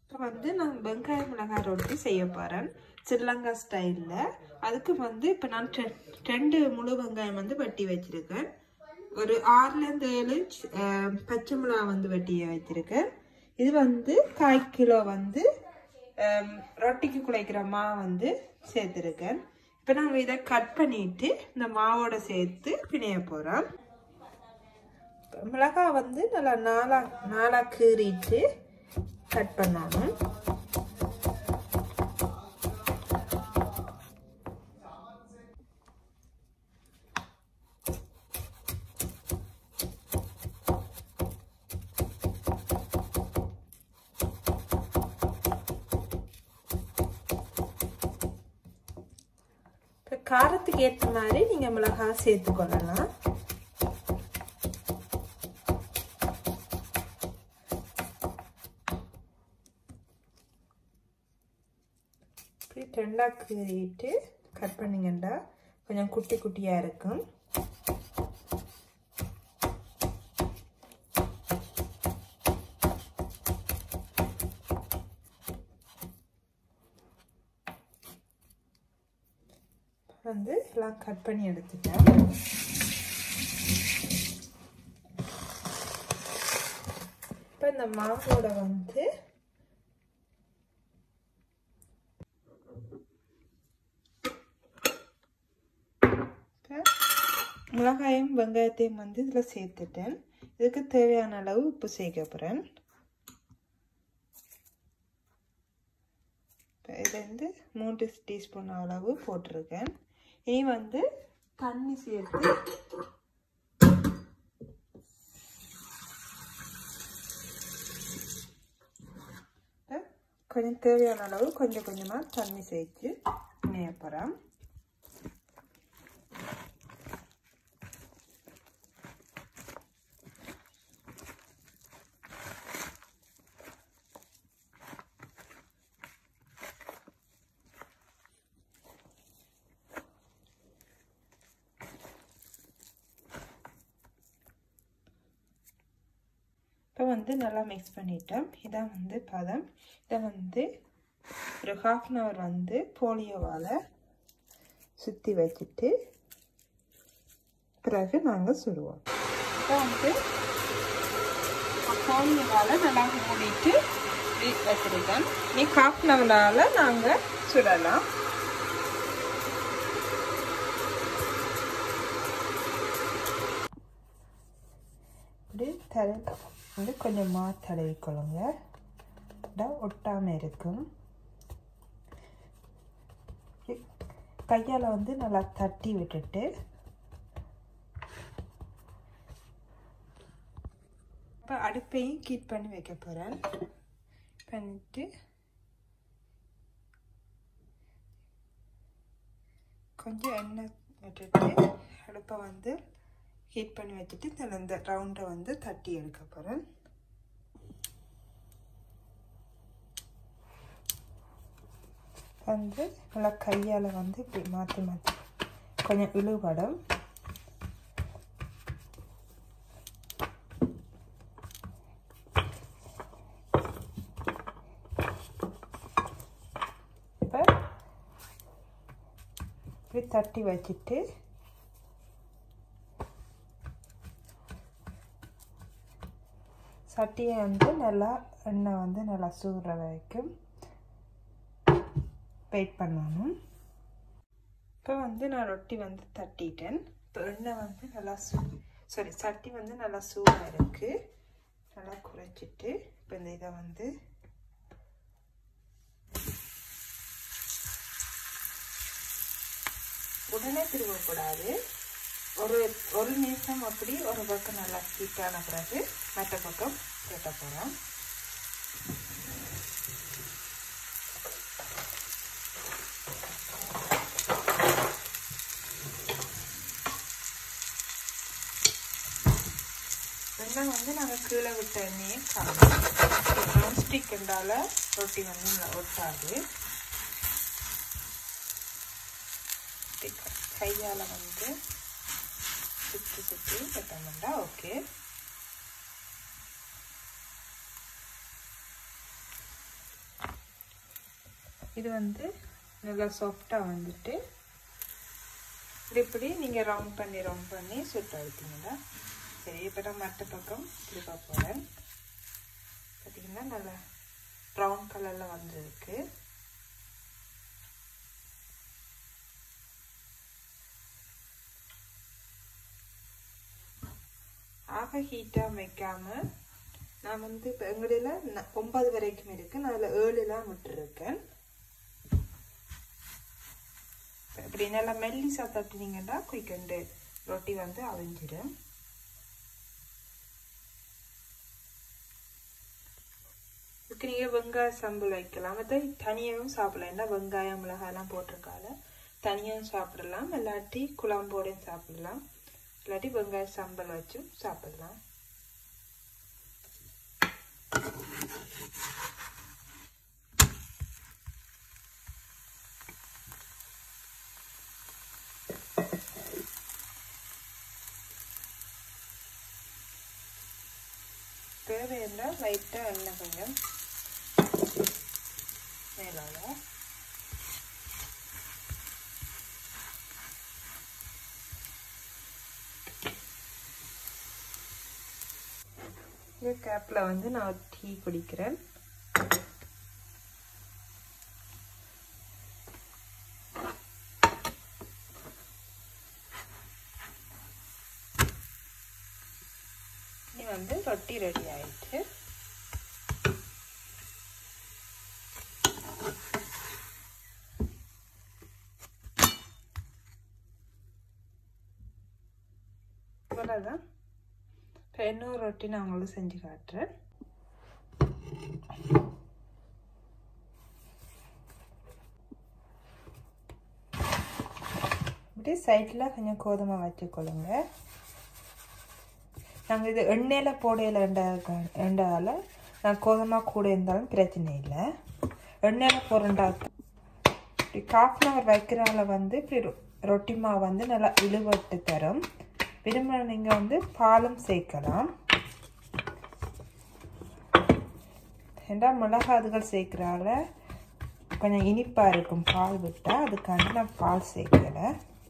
இப்போ வந்து நான் வெங்காய மிளகாய் ரொட்டி செய்ய போகிறேன் ஸ்ரீலங்கா ஸ்டைலில் அதுக்கு வந்து இப்போ நான் ரெ- ரெண்டு முழு வெங்காயம் வந்து வெட்டி வச்சிருக்கேன் ஒரு ஆறுலேருந்து ஏழு அஹ், பச்சை மிளகாய் வந்து வெட்டி வச்சிருக்கேன் இது வந்து கால் கிலோ வந்து அஹ், ரொட்டிக்கு குழைக்கிற மாவு வந்து சேர்த்துருக்கேன் இப்போ நாங்கள் இதை கட் பண்ணிட்டு இந்த மாவோட சேர்த்து பிணைய போகிறோம் மிளகாய் வந்து நல்லா நாலா நாலா கீறிட்டு கட் பண்ணணும் இப்ப காரத்துக்கு ஏற்ற மாதிரி நீங்க மிளகாய் சேர்த்து கொள்ளலாம் இப்படி ரெண்டாக கீறிட்டு கட் பண்ணிங்கண்டா கொஞ்சம் குட்டி குட்டியாக இருக்கும் வந்து எல்லாம் கட் பண்ணி எடுத்துட்டேன் இப்போ இந்த மாவோட வந்து மிளகாயும் வெங்காயத்தையும் வந்து இதில் சேர்த்துட்டேன் இதுக்கு தேவையான அளவு உப்பு சேர்க்க போகிறேன் இப்போ இது வந்து மூன்று டீஸ்பூன் அளவு போட்டிருக்கேன் இனி வந்து தண்ணி சேர்த்து கொஞ்சம் தேவையான அளவு கொஞ்சம் கொஞ்சமாக தண்ணி சேர்த்து இணைய போகிறேன் இப்போ வந்து நல்லா மிக்ஸ் பண்ணிட்டோம் இதான் வந்து பதம் இதை வந்து ஒரு ஹாஃப் அன் ஹவர் வந்து போலியோவால் சுற்றி வச்சுட்டு பிறகு நாங்கள் சுடுவோம் இப்போ வந்து போலியோவால் நல்லா மூடிட்டு வச்சுருக்கேன் நீ ஹாஃப் அன் ஹவரால் நாங்கள் சுடலாம் இப்படி தலை வந்து கொஞ்சமாக தடவிக்கொள்ளுங்க ஒட்டாமல் இருக்கும் கையால் வந்து நல்லா தட்டி விட்டுட்டு இப்போ அடுப்பையும் கீட் பண்ணி வைக்க போகிறேன் பண்ணிட்டு கொஞ்சம் எண்ணெய் விட்டுட்டு அடுப்பை வந்து ஹீட் பண்ணி வச்சுட்டு இதில் இந்த ரவுண்டை வந்து தட்டி எடுக்க போகிறேன் வந்து நல்லா கையால் வந்து இப்படி மாற்றி மாற்றி கொஞ்சம் இழுபடும் இப்போ இப்படி தட்டி வச்சுட்டு சட்டியை வந்து நல்லா எண்ணெய் வந்து நல்லா சூடுற வரைக்கும் வெயிட் பண்ணணும் இப்போ வந்து நான் ரொட்டி வந்து தட்டிட்டேன் இப்போ எண்ணெய் வந்து நல்லா சூ சாரி சட்டி வந்து நல்லா சூடாக இருக்குது நல்லா குறைச்சிட்டு இப்போ இந்த இதை வந்து உடனே திருவக்கூடாது ஒரு ஒரு நிமிஷம் அப்படி ஒரு பக்கம் நல்லா ஹீட்டான பிறகு மற்ற பக்கம் கேட்ட போகிறோம் வெங்காயம் வந்து நாங்கள் கீழே விட்ட எண்ணெயே காணும் நான்ஸ்டிக் இருந்தால ரொட்டி வந்து ஒட்டாது கையால் வந்து சுற்றி சுற்றி கட்டணும்டா ஓகே இது வந்து நல்லா சாஃப்டாக வந்துட்டு இப்படி இப்படி நீங்கள் ரவுண்ட் பண்ணி ரவுண்ட் பண்ணி சுட்டு எடுத்தீங்களா சரி இப்போ நான் மற்ற பக்கம் திருப்ப போகிறேன் பார்த்தீங்கன்னா நல்லா ப்ரௌன் கலரில் வந்திருக்கு ஆக ஹீட்டாக வைக்காம நான் வந்து இப்போ எங்களில் ஒன்பது வரைக்கும் இருக்கு நான் அதில் ஏழுலாம் விட்டுருக்கேன் இப்படி நல்லா மெல்லிசா தட்டினீங்கன்னா குயிக்கண்டு ரொட்டி வந்து அவிஞ்சிடும் இதுக்கு நீங்கள் வெங்காய சம்பல் வைக்கலாம் அதை தனியாகவும் சாப்பிடலாம் ஏன்னா வெங்காயம் மிளகாயெல்லாம் போட்டிருக்கால தனியாகவும் சாப்பிடலாம் இல்லாட்டி குழம்போடையும் சாப்பிடலாம் இல்லாட்டி வெங்காய சம்பல் வச்சும் சாப்பிடலாம் தேவைன்னா லைட்டாக எண்ணெய் கொஞ்சம் மேலால இந்த கேப்பில் வந்து நான் டீ குடிக்கிறேன் இனி வந்து ரொட்டி ரெடி ஆயிடுச்சு இவ்வளோதான் இப்போ இன்னொரு ரொட்டி நான் உங்களுக்கு செஞ்சு காட்டுறேன் இப்படி சைடில் கொஞ்சம் கோதுமை வச்சுக்கொள்ளுங்க நாங்கள் இது எண்ணெயில் போடையில் ரெண்டால் நான் கோதுமை கூட இருந்தாலும் பிரச்சனை இல்லை எண்ணெயில் போடுறா இப்படி காஃப் அன் ஹவர் வைக்கிறால வந்து இப்படி ரொட்டி மாவு வந்து நல்லா இழுவட்டு தரும் விரும்பின நீங்கள் வந்து பாலும் சேர்க்கலாம் ஏண்டா மிளகாதுகள் சேர்க்குறால கொஞ்சம் இனிப்பாக இருக்கும் பால் விட்டால் அதுக்காண்டி நான் பால் சேர்க்கலை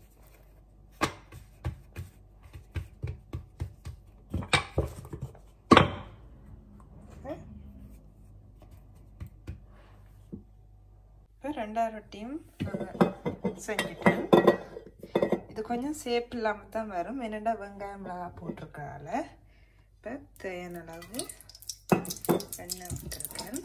இப்போ ரெண்டாவது ரொட்டியும் செஞ்சுட்டேன் இது கொஞ்சம் சேப் இல்லாமல் தான் வரும் என்னடா வெங்காயம் மிளகாய் போட்டிருக்கால இப்போ தேவையான அளவு எண்ணெய் விட்டுருக்கேன்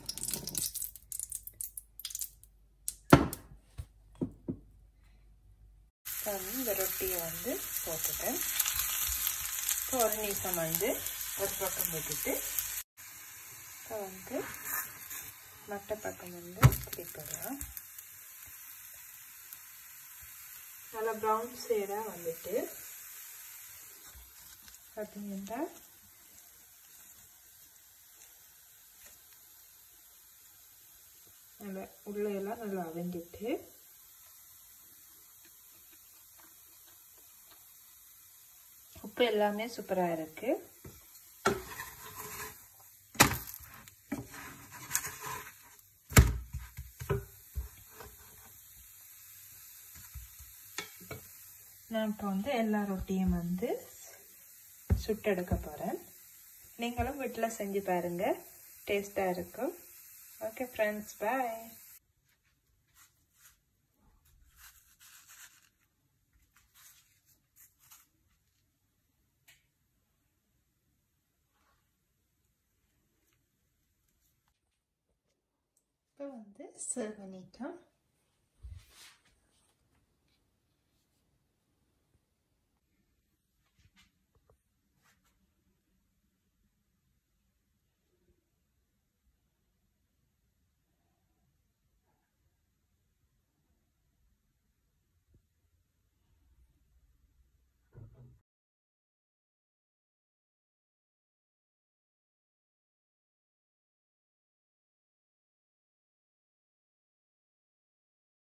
இந்த ரொட்டியை வந்து போட்டுட்டேன் இப்போ ஒரு நிமிஷம் வந்து ஒரு பக்கம் விட்டுட்டு இப்போ வந்து மற்ற பக்கம் வந்து திருப்பிடலாம் நல்லா ப்ரௌன் ஷேடாக வந்துட்டு பார்த்தீங்கன்னா நல்லா உள்ள எல்லாம் நல்லா அவிஞ்சிட்டு உப்பு எல்லாமே சூப்பராக இருக்கு நான் இப்போ வந்து எல்லா ரொட்டியும் வந்து சுட்டெடுக்க போகிறேன் நீங்களும் வீட்டில் செஞ்சு பாருங்கள் டேஸ்ட்டாக இருக்கும் ஓகே ஃப்ரெண்ட்ஸ் பாய் இப்போ வந்து சர்வ் பண்ணிட்டோம்